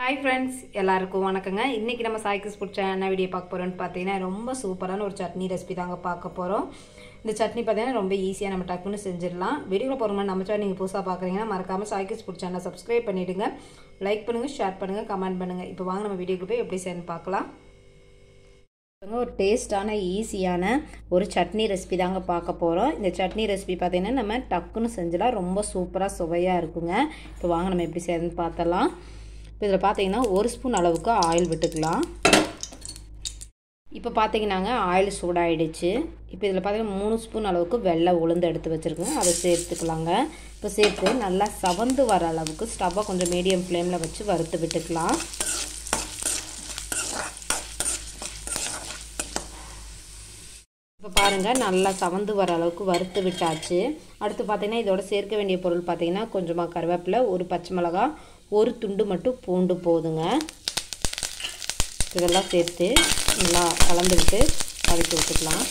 hi friends எல்லாருக்கும் வணக்கங்க இன்றைக்கி நம்ம சாய்க்கிஸ் பிடிச்ச என்ன வீடியோ பார்க்க போகிறோம்னு பார்த்தீங்கன்னா ரொம்ப சூப்பரான ஒரு சட்னி ரெசிபி தாங்க பார்க்க போகிறோம் இந்த சட்னி பார்த்தீங்கன்னா ரொம்ப ஈஸியாக நம்ம டக்குன்னு செஞ்சிடலாம் வீடியோவில் போகிற நம்ம சேனல் நீங்கள் புதுசாக பார்க்குறீங்கன்னா மறக்காமல் சாய்க்கிஸ் பிடிச்ச சேனலை சப்ஸ்கிரைப் பண்ணிவிடுங்க லைக் பண்ணுங்கள் ஷேர் பண்ணுங்கள் கமெண்ட் பண்ணுங்கள் இப்போ வாங்க நம்ம வீடியோக்கு போய் எப்படி செய்யணும்னு பார்க்கலாம் ஒரு டேஸ்டான ஈஸியான ஒரு சட்னி ரெசிபி தாங்க பார்க்க போகிறோம் இந்த சட்னி ரெசிபி பார்த்தீங்கன்னா நம்ம டக்குன்னு செஞ்சலாம் ரொம்ப சூப்பராக சுவையாக இருக்குங்க இப்போ வாங்க நம்ம எப்படி செய்யணும்னு பார்த்தலாம் இப்போ இதில் பார்த்தீங்கன்னா ஒரு ஸ்பூன் அளவுக்கு ஆயில் விட்டுக்கலாம் இப்போ பார்த்தீங்கன்னாங்க ஆயில் சூடாயிடுச்சு இப்போ இதில் பார்த்தீங்கன்னா மூணு ஸ்பூன் அளவுக்கு வெள்ளை உளுந்து எடுத்து வச்சுருக்கோங்க அதை சேர்த்துக்கலாங்க இப்போ சேர்த்து நல்லா சவந்து வர அளவுக்கு ஸ்டவ்வை கொஞ்சம் மீடியம் ஃப்ளேமில் வச்சு வறுத்து விட்டுக்கலாம் இப்போ பாருங்கள் நல்லா சவந்து வர அளவுக்கு வறுத்து விட்டாச்சு அடுத்து பார்த்திங்கன்னா இதோட சேர்க்க வேண்டிய பொருள் பார்த்திங்கன்னா கொஞ்சமாக கருவேப்பிலை ஒரு பச்சை மிளகா ஒரு துண்டு மட்டும் பூண்டு போதுங்க இதெல்லாம் சேர்த்து நல்லா கலந்துக்கிட்டு வதக்கி விட்டுக்கலாம்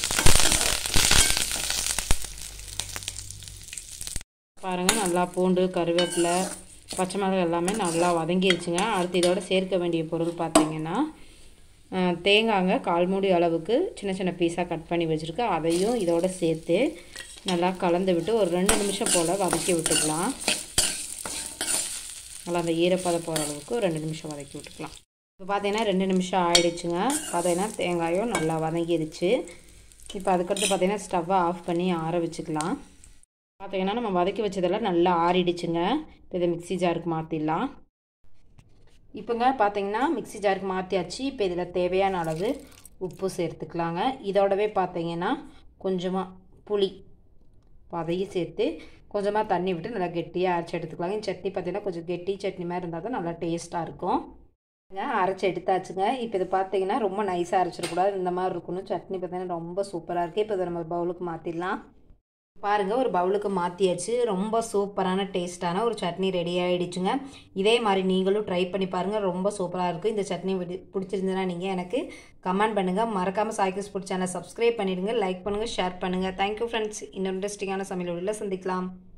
பாருங்கள் நல்லா பூண்டு கருவேப்பிலை பச்சை மிளகாய் எல்லாமே நல்லா வதங்கிருச்சுங்க அடுத்து இதோட சேர்க்க வேண்டிய பொருள் பார்த்திங்கன்னா தேங்காங்க கால் மூடி அளவுக்கு சின்ன சின்ன பீஸாக கட் பண்ணி வச்சுருக்கு அதையும் இதோட சேர்த்து நல்லா கலந்து விட்டு ஒரு ரெண்டு நிமிஷம் போல் வதக்கி விட்டுக்கலாம் நல்லா அந்த ஈரப்பதம் போகிற அளவுக்கு ரெண்டு நிமிஷம் வதக்கி விட்டுக்கலாம் இப்போ பார்த்தீங்கன்னா ரெண்டு நிமிஷம் ஆயிடுச்சுங்க பார்த்தீங்கன்னா தேங்காயும் நல்லா வதங்கிடுச்சு இப்போ அதுக்கடுத்து பார்த்தீங்கன்னா ஸ்டவ்வை ஆஃப் பண்ணி ஆற வச்சுக்கலாம் பார்த்தீங்கன்னா நம்ம வதக்கி வச்சதெல்லாம் நல்லா ஆறிடுச்சுங்க இப்போ இதை மிக்சி ஜாருக்கு மாற்றிடலாம் இப்போங்க பார்த்தீங்கன்னா மிக்சி ஜாருக்கு மாற்றியாச்சு இப்போ இதில் தேவையான அளவு உப்பு சேர்த்துக்கலாங்க இதோடவே பார்த்தீங்கன்னா கொஞ்சமாக புளி அதையும் சேர்த்து கொஞ்சமாக தண்ணி விட்டு நல்லா கெட்டியாக அரைச்சி எடுத்துக்கலாங்க இந்த சட்னி பார்த்தீங்கன்னா கொஞ்சம் கெட்டி சட்னி மாதிரி இருந்தால் தான் நல்லா டேஸ்ட்டாக இருக்கும் அரைச்சி எடுத்தாச்சுங்க இப்போ இது பார்த்தீங்கன்னா ரொம்ப நைஸாக அரைச்சிடக்கூடாது இந்த மாதிரி இருக்கணும் சட்னி பார்த்தீங்கன்னா ரொம்ப சூப்பராக இருக்குது இப்போ இதை நம்ம பவுலுக்கு மாற்றிடலாம் பாருங்கள் ஒரு பவுலுக்கு மாற்றியாச்சு ரொம்ப சூப்பரான டேஸ்ட்டான ஒரு சட்னி ரெடி ஆகிடுச்சுங்க இதே மாதிரி நீங்களும் ட்ரை பண்ணி பாருங்கள் ரொம்ப சூப்பராக இருக்கும் இந்த சட்னி பிடிச்சிருந்ததுன்னா நீங்கள் எனக்கு கமெண்ட் பண்ணுங்கள் மறக்காமல் சாய்க்கிஸ் பிடிச்ச சேனல் சப்ஸ்கிரைப் பண்ணிவிடுங்க லைக் பண்ணுங்கள் ஷேர் பண்ணுங்கள் தேங்க்யூ ஃப்ரெண்ட்ஸ் இன்னொரு இன்ட்ரெஸ்டிங்கான சமையல் சந்திக்கலாம்